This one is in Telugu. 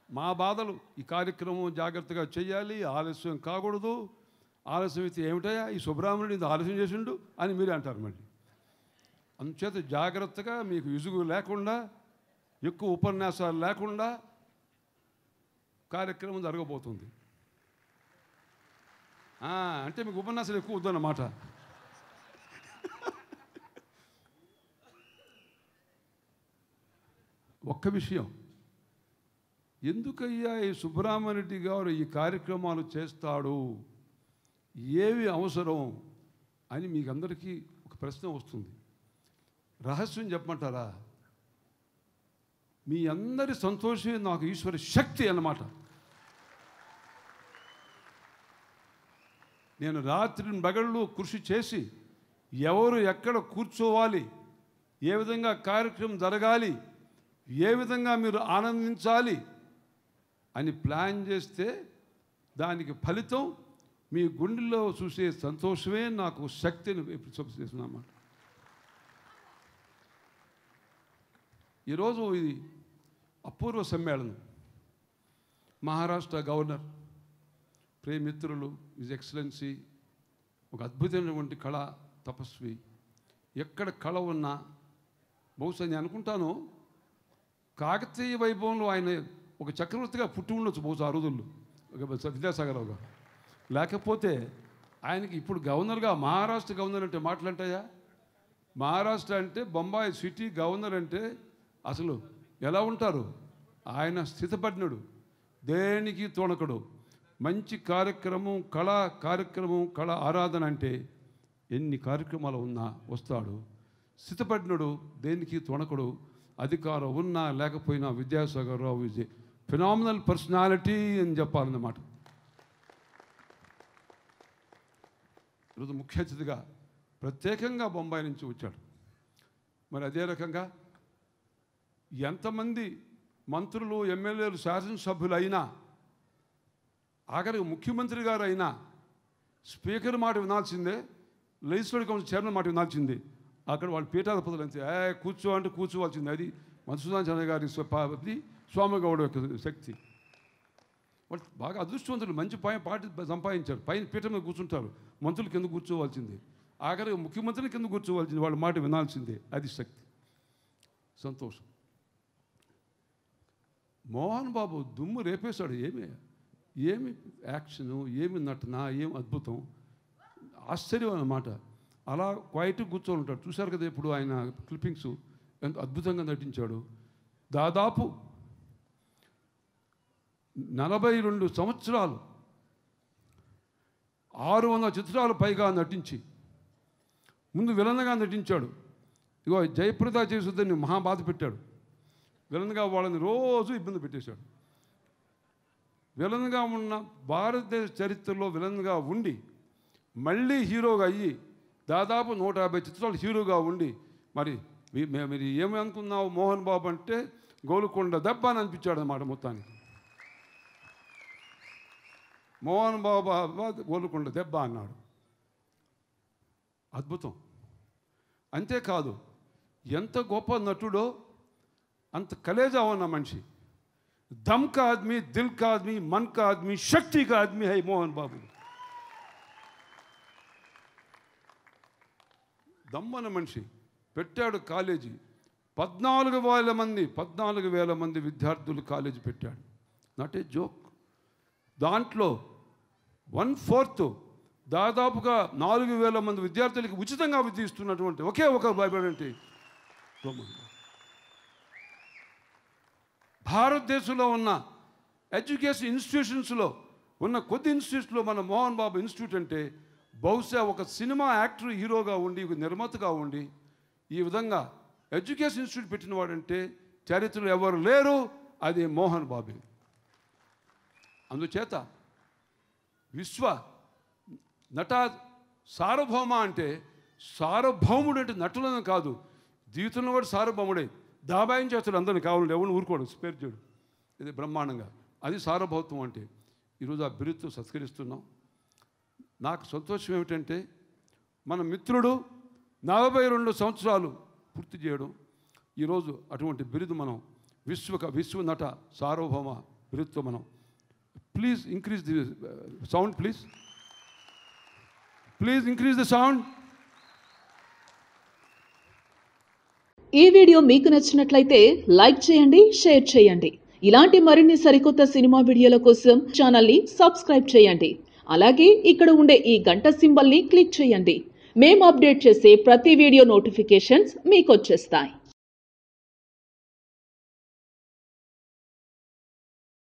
మా బాధలు ఈ కార్యక్రమం జాగ్రత్తగా చేయాలి ఆలస్యం కాకూడదు ఆలస్యం అయితే ఏమిటయా ఈ సుబ్రహ్మణ్యుడు ఇంత ఆలస్యం చేసిండు అని మీరే అంటారు మళ్ళీ అందుచేత జాగ్రత్తగా మీకు విసుగు లేకుండా ఎక్కువ ఉపన్యాసాలు లేకుండా కార్యక్రమం జరగబోతుంది ఆ, అంటే మీకు ఉపన్యాసాలు ఎక్కువ వద్దన్నమాట ఒక్క విషయం ఎందుకయ్యా ఈ సుబ్రహ్మణ్యుడి గారు ఈ కార్యక్రమాలు చేస్తాడు ఏవి అవసరం అని మీకు అందరికీ ఒక ప్రశ్న వస్తుంది రహస్యం చెప్పమంటారా మీ అందరి సంతోషమే నాకు ఈశ్వర శక్తి అన్నమాట నేను రాత్రి బగళ్ళు కృషి చేసి ఎవరు ఎక్కడ కూర్చోవాలి ఏ విధంగా కార్యక్రమం జరగాలి ఏ విధంగా మీరు ఆనందించాలి అని ప్లాన్ చేస్తే దానికి ఫలితం మీ గుండెల్లో చూసే సంతోషమే నాకు శక్తిని చేస్తున్నమాట ఈరోజు ఇది అపూర్వ సమ్మేళనం మహారాష్ట్ర గవర్నర్ ప్రేమిత్రులు ఇజ్ ఎక్సలెన్సీ ఒక అద్భుతమైనటువంటి కళ తపస్వి ఎక్కడ కళ ఉన్నా బహుశా నేను అనుకుంటాను కాకతీయ వైభవంలో ఆయన ఒక చక్రవర్తిగా పుట్టి ఉండొచ్చు బహుశా ఆ రోజుల్లో ఒక విద్యాసాగరరావు గారు లేకపోతే ఆయనకి ఇప్పుడు గవర్నర్గా మహారాష్ట్ర గవర్నర్ అంటే మాటలంటాయా మహారాష్ట్ర అంటే బొంబాయి సిటీ గవర్నర్ అంటే అసలు ఎలా ఉంటారు ఆయన స్థితపడినడు దేనికి తోణకడు మంచి కార్యక్రమం కళా కార్యక్రమం కళ ఆరాధన అంటే ఎన్ని కార్యక్రమాలు ఉన్నా వస్తాడు స్థితపడినడు దేనికి తొణకడు అధికారం ఉన్నా లేకపోయినా Vidyasagar Rao is phenomenal personality అని చెప్పాలన్నమాట ఈరోజు ముఖ్య అతిథిగా ప్రత్యేకంగా బొంబాయి నుంచి వచ్చాడు మరి అదే రకంగా ఎంతమంది మంత్రులు ఎమ్మెల్యేలు శాసనసభ్యులు అయినా ఆఖరికి ముఖ్యమంత్రి గారు అయినా స్పీకర్ మాట వినాల్సిందే లెజిస్లేటివ్ కౌన్సిల్ చైర్మన్ మాట వినాల్సిందే అక్కడ వాళ్ళు పీఠాధిపతులు అంతే ఏ కూర్చో అంటే కూర్చోవాల్సిందే అది మధుసూదన్ చంద్ర గారి స్వభావది స్వామిగౌడ యొక్క శక్తి వాళ్ళు బాగా అదృష్టవంతులు మంచి పై పార్టీ సంపాదించారు పైన పీఠం మీద కూర్చుంటారు మంత్రులు కింద కూర్చోవాల్సిందే ఆఖరికి ముఖ్యమంత్రి కింద కూర్చోవాల్సింది వాళ్ళ మాట వినాల్సిందే అది శక్తి సంతోషం మోహన్ బాబు దుమ్ము రేపేశాడు ఏమి ఏమి యాక్షను ఏమి నటన ఏం అద్భుతం ఆశ్చర్యం అన్నమాట అలా క్వైట్ కూర్చొని ఉంటాడు చూశారు కదా ఇప్పుడు ఆయన క్లిప్పింగ్స్ ఎంత అద్భుతంగా నటించాడు దాదాపు నలభై రెండు సంవత్సరాలు ఆరు వందల చిత్రాలు పైగా నటించి ముందు విలన్గా నటించాడు ఇగో జయప్రద చేసుద్దని మహా బాధ పెట్టాడు విలన్గా వాళ్ళని రోజు ఇబ్బంది పెట్టేశాడు విలన్గా ఉన్న భారతదేశ చరిత్రలో విలన్గా ఉండి మళ్ళీ హీరోగా అయ్యి దాదాపు నూట యాభై చిత్రాలు హీరోగా ఉండి మరి మీ- మే- మీరు ఏమి అనుకున్నావు మోహన్ బాబు అంటే గోలుకొండ దెబ్బ అని అనిపించాడు అన్నమాట మొత్తానికి మోహన్ బాబు అబ్బా గోలుకొండ దెబ్బ అన్నాడు అద్భుతం అంతేకాదు ఎంత గొప్ప నటుడో అంత కలేజా ఉన్న మనిషి దమ్ కా ఆద్మీ దిల్ కా ఆద్మీ మన్ కా ఆద్మీ శక్తి కా ఆద్మీ హై మోహన్ బాబు దమ్మన మనిషి పెట్టాడు కాలేజీ పద్నాలుగు వేల మంది పద్నాలుగు వేల మంది విద్యార్థులు కాలేజీ పెట్టాడు నాట్ ఏ జోక్ దాంట్లో వన్ ఫోర్త్ దాదాపుగా నాలుగు వేల మంది విద్యార్థులకి ఉచితంగా విద్య ఇస్తున్నటువంటి ఒకే ఒక భయపడండి భారతదేశంలో ఉన్న ఎడ్యుకేషన్ ఇన్స్టిట్యూషన్స్లో ఉన్న కొద్ది ఇన్స్టిట్యూట్స్లో మన మోహన్ బాబు ఇన్స్టిట్యూట్ అంటే బహుశా ఒక సినిమా యాక్టర్ హీరోగా ఉండి ఒక నిర్మాతగా ఉండి ఈ విధంగా ఎడ్యుకేషన్ ఇన్స్టిట్యూట్ పెట్టిన వాడంటే చరిత్రలో ఎవరు లేరు అది మోహన్ బాబే అందుచేత విశ్వ నట సార్వభౌమ అంటే సార్వభౌముడు అంటే నటులను కాదు జీవితంలో కూడా సార్వభౌముడే దాబాయం చేస్తాడు అందరిని కావాలంటే ఎవరిని ఊరుకోడు స్పేర్ చేయడు ఇది బ్రహ్మాండంగా అది సార్వభౌత్వం అంటే ఈరోజు ఆ బిరుదుతో సత్కరిస్తున్నాం నాకు సంతోషం ఏమిటంటే మన మిత్రుడు నలభై రెండు సంవత్సరాలు పూర్తి చేయడం ఈరోజు అటువంటి బిరుదు మనం విశ్వ విశ్వ నట సార్వభౌమ బిరుదుతో మనం please increase the sound please please increase the sound ఈ వీడియో మీకు నచ్చినట్లయితే లైక్ చేయండి షేర్ చేయండి ఇలాంటి మరిన్ని సరికొత్త సినిమా వీడియోల కోసం ఛానల్ని సబ్స్క్రైబ్ చేయండి అలాగే ఇక్కడ ఉండే ఈ గంట సింబల్ని క్లిక్ చేయండి మేము అప్డేట్ చేసే ప్రతి వీడియో నోటిఫికేషన్స్ మీకు వచ్చేస్తాయి